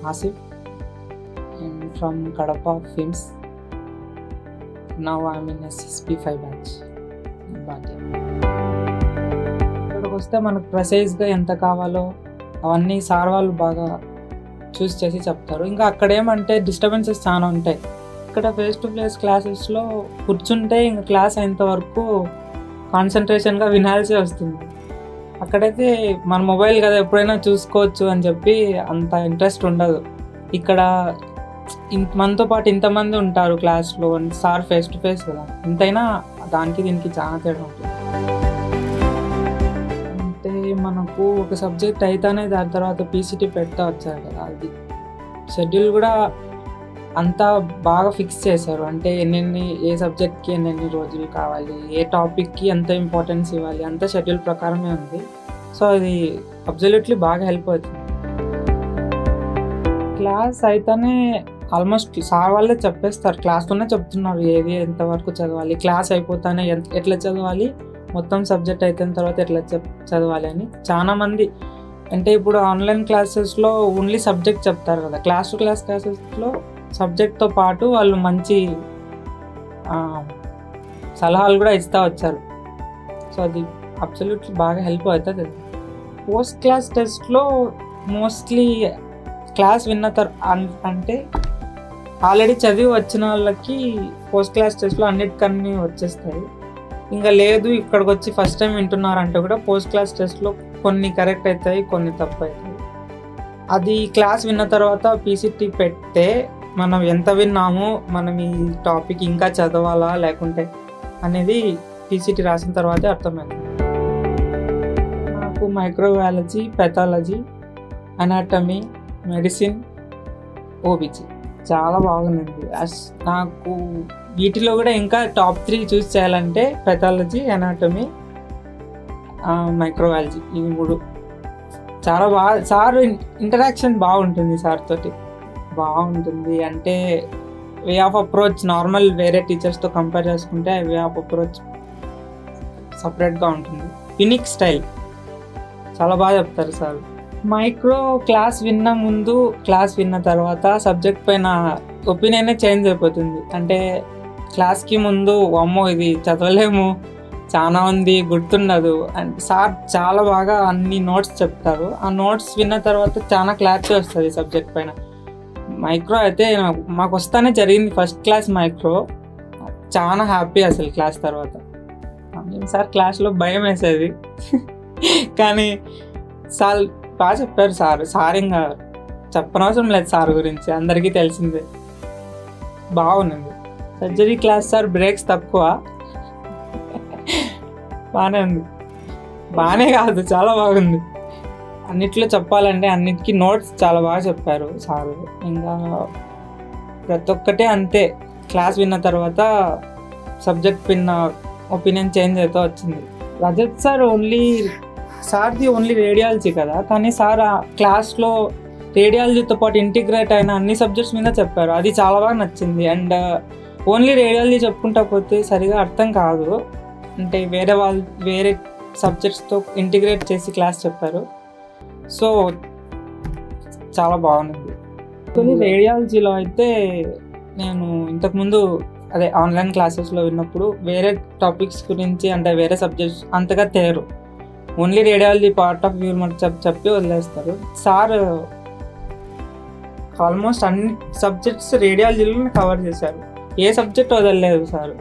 Asif. I'm from Kadapa Films. Now I'm in SSP 5 batch. But ఇక్కడికి వస్తే మనకు ప్రెసైజ్గా ఎంత కావాలో అవన్నీ సార్ వాళ్ళు బాగా చూస్ చేసి చెప్తారు ఇంకా అక్కడ ఏమంటే డిస్టర్బెన్సెస్ చాలా ఉంటాయి ఇక్కడ ఫేస్ టు ఫేస్ క్లాసెస్లో కూర్చుంటే ఇంకా క్లాస్ అయ్యేంత వరకు కాన్సన్ట్రేషన్గా వినాల్సి వస్తుంది అక్కడైతే మన మొబైల్ కదా ఎప్పుడైనా చూసుకోవచ్చు అని చెప్పి అంత ఇంట్రెస్ట్ ఉండదు ఇక్కడ ఇంత మనతో పాటు ఇంతమంది ఉంటారు క్లాస్లో సార్ ఫేస్ టు ఫేస్ కదా ఎంతైనా దానికి దీనికి చాలా తేడా ఉంటుంది అంటే మనకు ఒక సబ్జెక్ట్ అయితేనే దాని తర్వాత పీసీటీ పెడతా వచ్చారు కదా అది షెడ్యూల్ కూడా అంతా బాగా ఫిక్స్ చేశారు అంటే ఎన్నెన్ని ఏ సబ్జెక్ట్కి ఎన్నెన్ని రోజులు కావాలి ఏ టాపిక్కి ఎంత ఇంపార్టెన్స్ ఇవ్వాలి అంత షెడ్యూల్ ప్రకారమే ఉంది సో అది అబ్జల్యూట్లీ బాగా హెల్ప్ అవుతుంది క్లాస్ అయితేనే ఆల్మోస్ట్ సార్ వాళ్ళే చెప్పేస్తారు క్లాస్తోనే చెప్తున్నారు ఏది ఎంతవరకు చదవాలి క్లాస్ అయిపోతానే ఎంత ఎట్లా చదవాలి మొత్తం సబ్జెక్ట్ అయిపోయిన తర్వాత ఎట్లా చెప్ చదవాలి అని చాలా మంది అంటే ఇప్పుడు ఆన్లైన్ క్లాసెస్లో ఓన్లీ సబ్జెక్ట్ చెప్తారు కదా క్లాస్ టు క్లాస్ క్లాసెస్లో సబ్జెక్ట్తో పాటు వాళ్ళు మంచి ఆ, సలహాలు కూడా ఇస్తూ వచ్చారు సో అది అబ్సల్యూట్లీ బాగా హెల్ప్ అవుతుంది పోస్ట్ క్లాస్ టెస్ట్లో మోస్ట్లీ క్లాస్ విన్న తర్ అన్- అంటే ఆల్రెడీ చదివి వచ్చిన వాళ్ళకి పోస్ట్ క్లాస్ టెస్ట్లో అన్నిటికన్నీ వచ్చేస్తాయి ఇంకా లేదు ఇక్కడికి వచ్చి ఫస్ట్ టైం వింటున్నారంటే కూడా పోస్ట్ క్లాస్ టెస్ట్లో కొన్ని కరెక్ట్ అవుతాయి కొన్ని తప్పు అవుతాయి అది క్లాస్ విన్న తర్వాత పీసీటీ పెడితే మనం ఎంత విన్నామో మనం ఈ టాపిక్ ఇంకా చదవాలా లేకుంటే అనేది పీసీటీ రాసిన తర్వాతే అర్థమైంది నాకు microbiology pathology anatomy medicine OBG చాలా బాగుంది అస్ నాకు వీటిలో కూడా ఇంకా టాప్ త్రీ చూస్ చేయాలంటే పెథాలజీ అనాటమీ మైక్రోబయాలజీ ఇవి మూడు చాలా బాగా సార్ ఇంటరాక్షన్ బాగుంటుంది సార్ తోటి బాగుంటుంది అంటే వే ఆఫ్ అప్రోచ్ నార్మల్ వేరే టీచర్స్తో కంపేర్ చేసుకుంటే వే ఆఫ్ అప్రోచ్ సపరేట్గా ఉంటుంది యునిక్ స్టైల్ చాలా బాగా చెప్తారు సార్ మైక్రో క్లాస్ విన్న ముందు క్లాస్ విన్న తర్వాత సబ్జెక్ట్ పైన ఒపీనియనే చేంజ్ అయిపోతుంది అంటే క్లాస్కి ముందు అమ్మో ఇది చదవలేము చాలా ఉంది గుర్తుండదు అండ్ సార్ చాలా బాగా అన్ని నోట్స్ చెప్తారు ఆ నోట్స్ విన్న తర్వాత చాలా క్లారిటీ వస్తుంది సబ్జెక్ట్ పైన మైక్రో అయితే నాకు- మాకు వస్తానే జరిగింది ఫస్ట్ క్లాస్ మైక్రో చాలా హ్యాపీ అసలు క్లాస్ తర్వాత నేను సార్ క్లాస్లో భయం వేసేది కానీ సార్ బాగా చెప్పారు సార్ సార్ ఇంకా చెప్పనవసరం లేదు సార్ గురించి అందరికీ తెలిసిందే బాగుంది సర్జరీ క్లాస్ సార్ బ్రేక్స్ తక్కువ బాగానే ఉంది బాగానే కాదు చాలా బాగుంది అన్నిట్లో చెప్పాలంటే అన్నిటికీ నోట్స్ చాలా బాగా చెప్పారు సారు ఇంకా ప్రతి ఒక్కటే అంతే క్లాస్ విన్న తర్వాత సబ్జెక్ట్ విన్న ఒపీనియన్ చేంజ్ అవుతూ వచ్చింది రజత్ సార్ ఓన్లీ సార్ది ఓన్లీ రేడియాలజీ కదా కానీ సార్ ఆ క్లాస్లో రేడియాలజీతో పాటు ఇంటిగ్రేట్ అయిన అన్ని సబ్జెక్ట్స్ మీద చెప్పారు అది చాలా బాగా నచ్చింది అండ్ ఓన్లీ రేడియాలజీ చెప్పుకుంటా పోతే సరిగా అర్థం కాదు అంటే వేరే వాళ్ళు వేరే సబ్జెక్ట్స్తో ఇంటిగ్రేట్ చేసి క్లాస్ చెప్పారు సో చాలా బాగుంది కొన్ని రేడియాలజీలో అయితే నేను ఇంతకుముందు అదే ఆన్లైన్ క్లాసెస్లో విన్నప్పుడు వేరే టాపిక్స్ గురించి అంటే వేరే సబ్జెక్ట్స్ అంతగా తేరు only radiology part of view మనకు చెప్ చెప్పి వదిలేస్తారు సార్ ఆల్మోస్ట్ అన్ని సబ్జెక్ట్స్ రేడియాలజీలో కవర్ చేశారు ఏ సబ్జెక్ట్ వదలలేదు సార్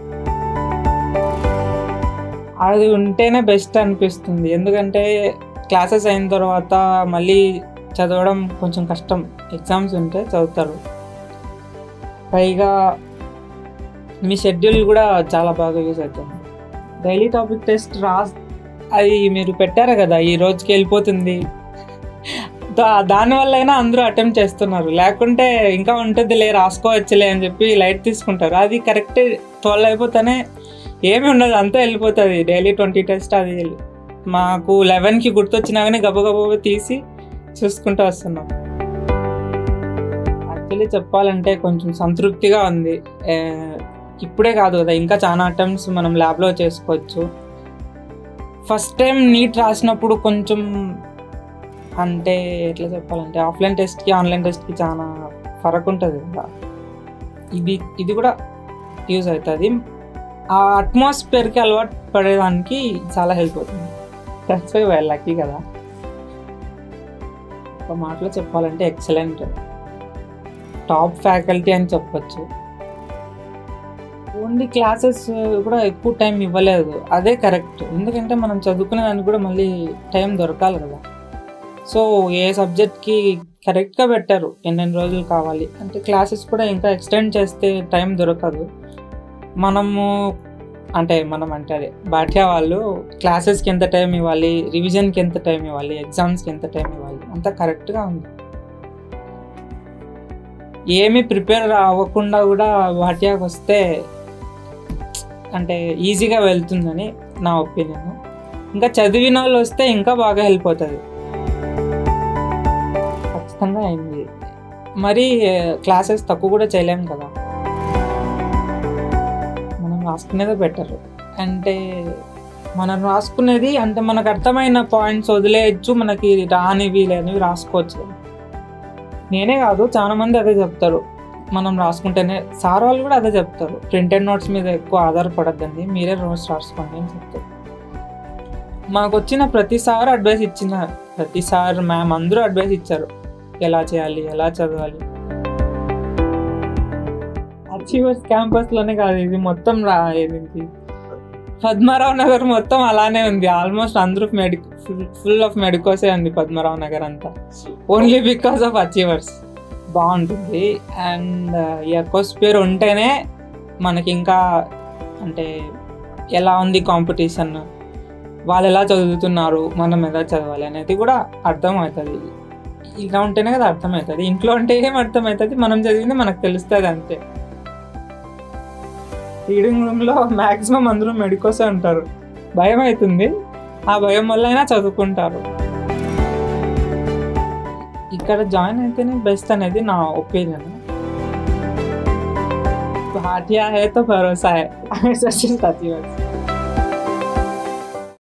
అది ఉంటేనే బెస్ట్ అనిపిస్తుంది ఎందుకంటే క్లాసెస్ అయిన తర్వాత మళ్ళీ చదవడం కొంచెం కష్టం ఎగ్జామ్స్ ఉంటే చదువుతారు పైగా మీ షెడ్యూల్ కూడా చాలా బాగా యూజ్ అవుతుంది డైలీ టాపిక్ టెస్ట్ రాస్ అది మీరు పెట్టారు కదా ఈ రోజుకి వెళ్ళిపోతుంది దా- దానివల్ల అయినా అందరూ అటెంప్ట్ చేస్తున్నారు లేకుంటే ఇంకా ఉంటుందిలే రాసుకోవచ్చులే అని చెప్పి లైట్ తీసుకుంటారు అది కరెక్ట్ ట్వెల్వ్ అయిపోతేనే ఏమి ఉండదు అంతా వెళ్ళిపోతుంది డైలీ ట్వంటీ టెస్ట్ అది మాకు లెవెన్కి గుర్తొచ్చినా కానీ గబగబా తీసి చూసుకుంటూ వస్తున్నాం యాక్చువల్లీ చెప్పాలంటే కొంచెం సంతృప్తిగా ఉంది ఏ, ఇప్పుడే కాదు కదా ఇంకా చాలా అటెంప్ట్స్ మనం ల్యాబ్లో చేసుకోవచ్చు ఫస్ట్ టైం నీట్ రాసినప్పుడు కొంచెం అంటే ఎట్లా చెప్పాలంటే ఆఫ్లైన్ టెస్ట్కి ఆన్లైన్ టెస్ట్కి చాలా ఫరక్ ఉంటుంది కదా ఇది ఇది కూడా యూజ్ అవుతుంది ఆ అట్మాస్ఫియర్కి అలవాటు పడేదానికి చాలా హెల్ప్ అవుతుంది దట్స్ వై వెల్ లక్కీ కదా ఒక మాటలో చెప్పాలంటే ఎక్సలెంట్ టాప్ ఫ్యాకల్టీ అని చెప్పొచ్చు ఓన్లీ క్లాసెస్ కూడా ఎక్కువ టైం ఇవ్వలేదు అదే కరెక్ట్ ఎందుకంటే మనం చదువుకునే దానికి కూడా మళ్ళీ టైం దొరకాలి కదా సో ఏ సబ్జెక్ట్కి కరెక్ట్గా పెట్టారు ఎన్నెన్ని రోజులు కావాలి అంటే క్లాసెస్ కూడా ఇంకా ఎక్స్టెండ్ చేస్తే టైం దొరకదు మనము అంటే మనం అంటే అదే బాట్యా వాళ్ళు క్లాసెస్కి ఎంత టైం ఇవ్వాలి రివిజన్కి ఎంత టైం ఇవ్వాలి ఎగ్జామ్స్కి ఎంత టైం ఇవ్వాలి అంతా కరెక్ట్గా ఉంది ఏమి ప్రిపేర్ అవ్వకుండా కూడా వాట్యాకి వస్తే అంటే ఈజీగా వెళ్తుందని నా ఒపీనియన్ ఇంకా చదివిన వాళ్ళు వస్తే ఇంకా బాగా హెల్ప్ అవుతుంది ఖచ్చితంగా అయింది మరి క్లాసెస్ తక్కువ కూడా చేయలేము కదా మనం రాసుకునేదే బెటర్ అంటే మనం రాసుకునేది అంటే మనకు అర్థమైన పాయింట్స్ వదిలేయచ్చు మనకి రానివి లేనివి రాసుకోవచ్చు నేనే కాదు చాలా మంది అదే చెప్తారు మనం రాసుకుంటేనే సార్ వాళ్ళు కూడా అదే చెప్తారు ప్రింటెడ్ నోట్స్ మీద ఎక్కువ ఆధారపడద్దండి మీరే నోట్స్ రాసుకోండి అని చెప్తారు మాకు వచ్చిన ప్రతిసారి అడ్వైస్ ఇచ్చిన ప్రతిసారి మ్యామ్ అందరూ అడ్వైస్ ఇచ్చారు ఎలా చేయాలి ఎలా చదవాలి అచీవర్స్ క్యాంపస్లోనే కాదు ఇది మొత్తం రా ఇది పద్మారావు నగర్ మొత్తం అలానే ఉంది ఆల్మోస్ట్ అందరూ మెడి ఫుల్ ఆఫ్ మెడికోసే ఉంది పద్మారావు నగర్ అంతా ఓన్లీ బికాస్ ఆఫ్ అచీవర్స్ బాగుంటుంది అండ్ ఈ అట్మాస్ఫియర్ ఉంటేనే మనకి ఇంకా అంటే ఎలా ఉంది కాంపిటీషన్ వాళ్ళు ఎలా చదువుతున్నారు మనం ఎలా చదవాలి అనేది కూడా అర్థమవుతుంది ఇలా ఉంటేనే కదా అర్థమవుతుంది ఇంట్లో ఉంటే ఏం అర్థమవుతుంది మనం చదివింది మనకు తెలుస్తుంది అంతే రీడింగ్ రూమ్లో మ్యాక్సిమం అందరూ మెడికోసే ఉంటారు భయం అవుతుంది ఆ భయం వల్ల అయినా చదువుకుంటారు ఇక్కడ జాయిన్ అయితేనే బెస్ట్ అనేది నా ఒపీనియన్ भाटिया है तो भरोसा है सचिन साथी बस